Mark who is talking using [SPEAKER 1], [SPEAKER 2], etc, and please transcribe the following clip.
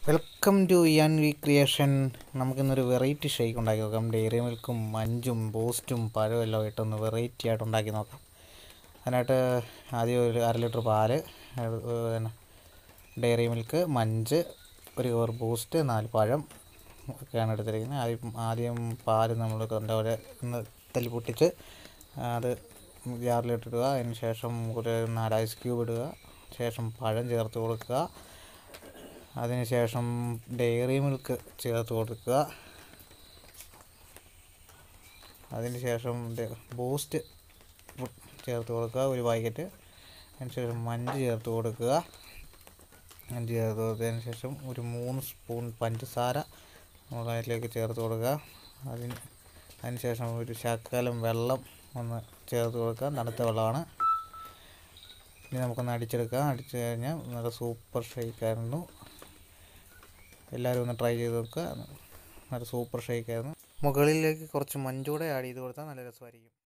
[SPEAKER 1] welcome to Iyan V creation നമുക്കിന്നൊരു variety shake ഉണ്ടാക്കി നോക്കാം ഡെയറി മിൽക്കും മഞ്ചും ബൂസ്റ്റും പഴവും എല്ലാം ഇട്ടൊന്ന് വെറൈറ്റി ആയിട്ട് ഉണ്ടാക്കി നോക്കാം അതിനായിട്ട് ആദ്യം ഒരു അര ലിറ്റർ പാല് അത് പിന്നെ ഡെയറി മിൽക്ക് മഞ്ച് ഒരു കവർ ബൂസ്റ്റ് നാല് പഴം ഒക്കെയാണ് എടുത്തിരിക്കുന്നത് ആദ്യം ആദ്യം പാല് നമ്മൾ കണ്ടപോലെ ഒന്ന് തല്ലി പൊട്ടിച്ച് അത് ജാറിലിട്ടിടുക അതിന് ശേഷം ഒരു നാല് ഐസ് ക്യൂബ് ഇടുക ശേഷം പഴം ചേർത്ത് കൊടുക്കുക അതിനുശേഷം ഡെയറി മിൽക്ക് ചേർത്ത് കൊടുക്കുക അതിനുശേഷം ബൂസ്റ്റ് ചേർത്ത് കൊടുക്കുക ഒരു പാക്കറ്റ് അതിനുശേഷം മഞ്ച് ചേർത്ത് കൊടുക്കുക മഞ്ച് ചേർത്ത് കൊടുത്തതിന് ശേഷം ഒരു മൂന്ന് സ്പൂൺ പഞ്ചസാര നമ്മൾ അതിലേക്ക് ചേർത്ത് കൊടുക്കുക അതിന് അതിനുശേഷം ഒരു ശകലം വെള്ളം ഒന്ന് ചേർത്ത് കൊടുക്കുക തണുത്ത വെള്ളമാണ് ഇനി നമുക്കൊന്ന് അടിച്ചെടുക്കാം അടിച്ചു കഴിഞ്ഞാൽ നല്ല സൂപ്പർ ഷേക്കായിരുന്നു എല്ലാവരും ഒന്ന് ട്രൈ ചെയ്ത് നോക്കുക നല്ല സൂപ്പർ ഷേക്കായിരുന്നു മുകളിലേക്ക് കുറച്ച് മഞ്ചൂടെ ആഡ് ചെയ്ത് കൊടുത്താൽ നല്ല രസമായിരിക്കും